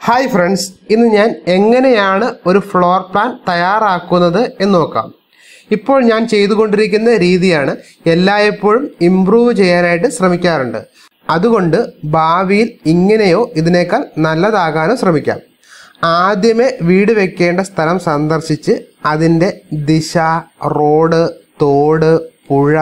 hi friends ഇന്ന് ഞാൻ എങ്ങനെയാണ് ഒരു ഫ്ലോർ പ്ലാൻ തയ്യാറാക്കുന്നത് എന്ന് നോക്കാം ഇപ്പോൾ ഞാൻ ചെയ്തുകൊണ്ടിരിക്കുന്ന രീതിയാണ് എല്ലായ്പ്പോഴും ഇമ്പ്രൂവ് ചെയ്യാനായിട്ട് ശ്രമിക്കാറുണ്ട് അതുകൊണ്ട് ഭാവിയിൽ ഇങ്ങനെയോ ഇതിനേക്കാൾ നല്ലതാകാനോ ശ്രമിക്കാം ആദ്യമേ വീട് വെക്കേണ്ട സ്ഥലം സന്ദർശിച്ച് അതിൻ്റെ ദിശ റോഡ് തോട് പുഴ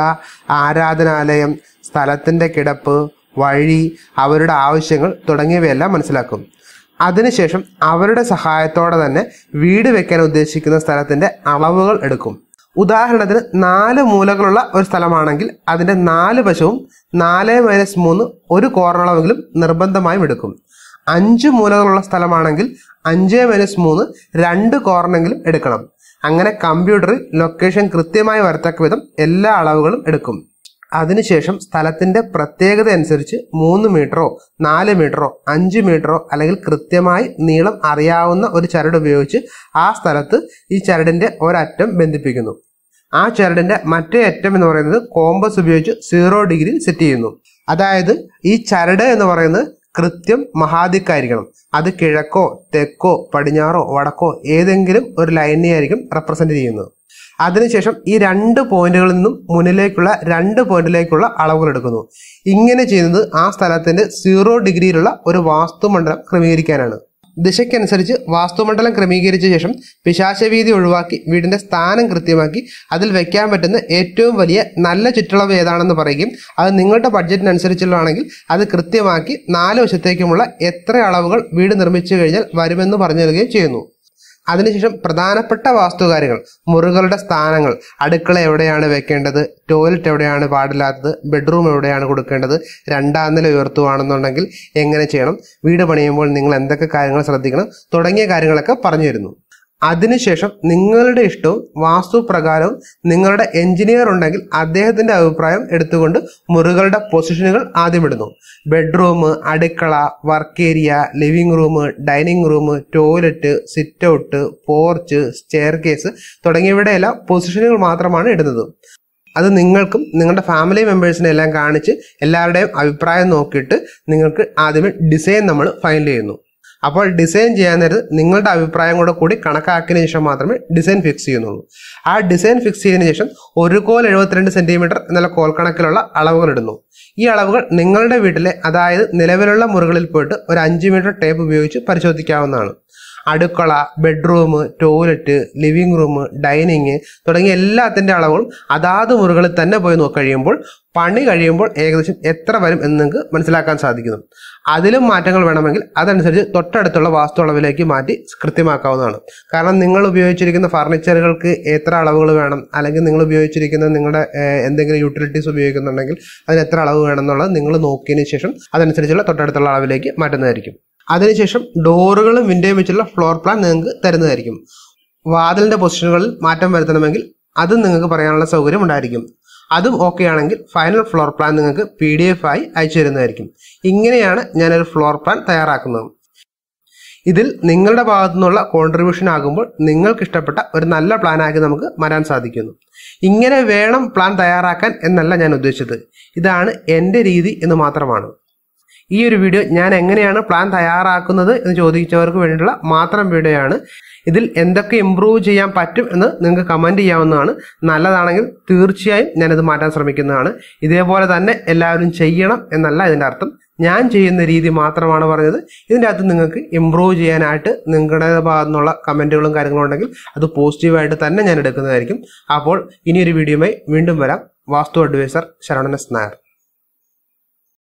ആരാധനാലയം സ്ഥലത്തിൻ്റെ കിടപ്പ് വഴി അവരുടെ ആവശ്യങ്ങൾ തുടങ്ങിയവയെല്ലാം മനസ്സിലാക്കും അതിനുശേഷം അവരുടെ സഹായത്തോടെ തന്നെ വീട് വെക്കാൻ ഉദ്ദേശിക്കുന്ന സ്ഥലത്തിന്റെ അളവുകൾ എടുക്കും ഉദാഹരണത്തിന് നാല് മൂലകളുള്ള ഒരു സ്ഥലമാണെങ്കിൽ അതിന്റെ നാല് വശവും നാല് മൈനസ് മൂന്ന് ഒരു കോർണളവെങ്കിലും നിർബന്ധമായും എടുക്കും അഞ്ച് മൂലകളുള്ള സ്ഥലമാണെങ്കിൽ അഞ്ച് മൈനസ് മൂന്ന് രണ്ട് കോർണെങ്കിലും എടുക്കണം അങ്ങനെ കമ്പ്യൂട്ടറിൽ ലൊക്കേഷൻ കൃത്യമായി വരത്തക്ക വിധം എല്ലാ അളവുകളും എടുക്കും അതിനുശേഷം സ്ഥലത്തിന്റെ പ്രത്യേകത അനുസരിച്ച് മൂന്ന് മീറ്ററോ നാല് മീറ്ററോ അഞ്ച് മീറ്ററോ അല്ലെങ്കിൽ കൃത്യമായി നീളം അറിയാവുന്ന ഒരു ചരട് ഉപയോഗിച്ച് ആ സ്ഥലത്ത് ഈ ചരടിന്റെ ഒരറ്റം ബന്ധിപ്പിക്കുന്നു ആ ചരടിന്റെ മറ്റേ അറ്റം എന്ന് പറയുന്നത് കോമ്പസ് ഉപയോഗിച്ച് സീറോ ഡിഗ്രി സെറ്റ് ചെയ്യുന്നു അതായത് ഈ ചരട് എന്ന് പറയുന്നത് കൃത്യം മഹാദിക്കായിരിക്കണം അത് കിഴക്കോ തെക്കോ പടിഞ്ഞാറോ വടക്കോ ഏതെങ്കിലും ഒരു ലൈനെ ആയിരിക്കും റെപ്രസെന്റ് ചെയ്യുന്നത് അതിനുശേഷം ഈ രണ്ട് പോയിന്റുകളിൽ നിന്നും മുന്നിലേക്കുള്ള രണ്ട് പോയിന്റിലേക്കുള്ള അളവുകൾ എടുക്കുന്നു ഇങ്ങനെ ചെയ്യുന്നത് ആ സ്ഥലത്തിന്റെ സീറോ ഡിഗ്രിയിലുള്ള ഒരു വാസ്തുമണ്ഡലം ക്രമീകരിക്കാനാണ് ദിശയ്ക്കനുസരിച്ച് വാസ്തുമണ്ഡലം ക്രമീകരിച്ച ശേഷം പിശാചവീതി ഒഴിവാക്കി വീടിന്റെ സ്ഥാനം കൃത്യമാക്കി അതിൽ വെക്കാൻ പറ്റുന്ന ഏറ്റവും വലിയ നല്ല ചുറ്റളവ് ഏതാണെന്ന് പറയുകയും അത് നിങ്ങളുടെ ബഡ്ജറ്റിനനുസരിച്ചുള്ളതാണെങ്കിൽ അത് കൃത്യമാക്കി നാല് വശത്തേക്കുമുള്ള എത്ര അളവുകൾ വീട് നിർമ്മിച്ചു കഴിഞ്ഞാൽ വരുമെന്ന് പറഞ്ഞു നൽകുകയും ചെയ്യുന്നു അതിനുശേഷം പ്രധാനപ്പെട്ട വാസ്തുകാര്യങ്ങൾ മുറികളുടെ സ്ഥാനങ്ങൾ അടുക്കള എവിടെയാണ് വെക്കേണ്ടത് ടോയ്ലറ്റ് എവിടെയാണ് പാടില്ലാത്തത് ബെഡ്റൂം എവിടെയാണ് കൊടുക്കേണ്ടത് രണ്ടാം നില ഉയർത്തുവാണെന്നുണ്ടെങ്കിൽ എങ്ങനെ ചെയ്യണം വീട് പണിയുമ്പോൾ നിങ്ങൾ എന്തൊക്കെ കാര്യങ്ങൾ ശ്രദ്ധിക്കണം തുടങ്ങിയ കാര്യങ്ങളൊക്കെ പറഞ്ഞു തരുന്നു അതിനുശേഷം നിങ്ങളുടെ ഇഷ്ടവും വാസ്തുപ്രകാരവും നിങ്ങളുടെ എഞ്ചിനീയർ ഉണ്ടെങ്കിൽ അദ്ദേഹത്തിന്റെ അഭിപ്രായം എടുത്തുകൊണ്ട് മുറികളുടെ പൊസിഷനുകൾ ആദ്യം ഇടുന്നു ബെഡ്റൂം അടുക്കള work area living room dining room toilet sit out porch staircase തുടങ്ങിയവിടെയെല്ലാം പൊസിഷനുകൾ മാത്രമാണ് ഇടുന്നത് അത് നിങ്ങൾക്കും നിങ്ങളുടെ ഫാമിലി മെമ്പേഴ്സിനെ എല്ലാം കാണിച്ച് എല്ലാവരുടെയും അഭിപ്രായം നോക്കിയിട്ട് നിങ്ങൾക്ക് ആദ്യമേ ഡിസൈൻ നമ്മൾ ഫൈനൽ ചെയ്യുന്നു അപ്പോൾ ഡിസൈൻ ചെയ്യാൻ നേരത്ത് നിങ്ങളുടെ അഭിപ്രായം കൂടെ കൂടി കണക്കാക്കിയതിനു ശേഷം മാത്രമേ ഡിസൈൻ ഫിക്സ് ചെയ്യുന്നുള്ളൂ ആ ഡിസൈൻ ഫിക്സ് ചെയ്തതിനു ശേഷം ഒരു കോൽ എഴുപത്തിരണ്ട് സെന്റിമീറ്റർ എന്നുള്ള കോൽ കണക്കിലുള്ള അളവുകൾ ഇടുന്നു ഈ അളവുകൾ നിങ്ങളുടെ വീട്ടിലെ അതായത് നിലവിലുള്ള മുറികളിൽ പോയിട്ട് ഒരു അഞ്ച് മീറ്റർ ടേപ്പ് ഉപയോഗിച്ച് പരിശോധിക്കാവുന്നതാണ് അടുക്കള bedroom toilet living room dining തുടങ്ങിയ എല്ലാത്തിൻ്റെ അളവുകളും അതാത് മുറികളിൽ തന്നെ പോയി നോക്കി കഴിയുമ്പോൾ പണി കഴിയുമ്പോൾ ഏകദേശം എത്ര വരും എന്ന് നിങ്ങൾക്ക് മനസ്സിലാക്കാൻ സാധിക്കുന്നു അതിലും മാറ്റങ്ങൾ വേണമെങ്കിൽ അതനുസരിച്ച് തൊട്ടടുത്തുള്ള വാസ്തു അളവിലേക്ക് മാറ്റി കൃത്യമാക്കാവുന്നതാണ് കാരണം നിങ്ങൾ ഉപയോഗിച്ചിരിക്കുന്ന ഫർണിച്ചറുകൾക്ക് എത്ര അളവുകൾ വേണം അല്ലെങ്കിൽ നിങ്ങൾ ഉപയോഗിച്ചിരിക്കുന്ന നിങ്ങളുടെ ഏഹ്, എന്തെങ്കിലും യൂട്ടിലിറ്റീസ് ഉപയോഗിക്കുന്നുണ്ടെങ്കിൽ അതിന് എത്ര അളവ് വേണം എന്നുള്ളത് നിങ്ങൾ നോക്കിയതിന് ശേഷം അതനുസരിച്ചുള്ള തൊട്ടടുത്തുള്ള അളവിലേക്ക് മാറ്റുന്നതായിരിക്കും അതിനുശേഷം ഡോറുകളും വിൻഡോയും വെച്ചുള്ള ഫ്ലോർ പ്ലാൻ നിങ്ങൾക്ക് തരുന്നതായിരിക്കും വാതിലിന്റെ പൊസിഷനുകളിൽ മാറ്റം വരുത്തണമെങ്കിൽ അതും നിങ്ങൾക്ക് പറയാനുള്ള സൗകര്യം ഉണ്ടായിരിക്കും അതും ഓക്കെ ആണെങ്കിൽ ഫൈനൽ ഫ്ലോർ പ്ലാൻ നിങ്ങൾക്ക് പി ഡി എഫ് ആയി അയച്ചു തരുന്നതായിരിക്കും ഇങ്ങനെയാണ് ഞാനൊരു ഫ്ലോർ പ്ലാൻ തയ്യാറാക്കുന്നത് ഇതിൽ നിങ്ങളുടെ ഭാഗത്തു നിന്നുള്ള കോൺട്രിബ്യൂഷൻ ആകുമ്പോൾ നിങ്ങൾക്ക് ഇഷ്ടപ്പെട്ട ഒരു നല്ല പ്ലാൻ ആക്കി നമുക്ക് വരാൻ സാധിക്കുന്നു ഇങ്ങനെ വേണം പ്ലാൻ തയ്യാറാക്കാൻ എന്നല്ല ഞാൻ ഉദ്ദേശിച്ചത് ഇതാണ് എൻ്റെ രീതി എന്ന് മാത്രമാണ് ഈ ഒരു വീഡിയോ ഞാൻ എങ്ങനെയാണ് പ്ലാൻ തയ്യാറാക്കുന്നത് എന്ന് ചോദിച്ചവർക്ക് വേണ്ടിയിട്ടുള്ള മാത്രം വീഡിയോ ആണ് ഇതിൽ എന്തൊക്കെ ഇമ്പ്രൂവ് ചെയ്യാൻ പറ്റും എന്ന് നിങ്ങൾക്ക് കമൻറ്റ് ചെയ്യാവുന്നതാണ് നല്ലതാണെങ്കിൽ തീർച്ചയായും ഞാനിത് മാറ്റാൻ ശ്രമിക്കുന്നതാണ് ഇതേപോലെ തന്നെ എല്ലാവരും ചെയ്യണം എന്നല്ല ഇതിൻ്റെ അർത്ഥം ഞാൻ ചെയ്യുന്ന രീതി മാത്രമാണ് പറഞ്ഞത് ഇതിൻ്റെ അകത്ത് നിങ്ങൾക്ക് ഇമ്പ്രൂവ് ചെയ്യാനായിട്ട് നിങ്ങളുടെ ഭാഗത്തു നിന്നുള്ള കമൻറ്റുകളും കാര്യങ്ങളും ഉണ്ടെങ്കിൽ അത് പോസിറ്റീവായിട്ട് തന്നെ ഞാൻ എടുക്കുന്നതായിരിക്കും അപ്പോൾ ഇനിയൊരു വീഡിയോയുമായി വീണ്ടും വരാം വാസ്തു അഡ്വൈസർ ശരവണൻ എസ് നായർ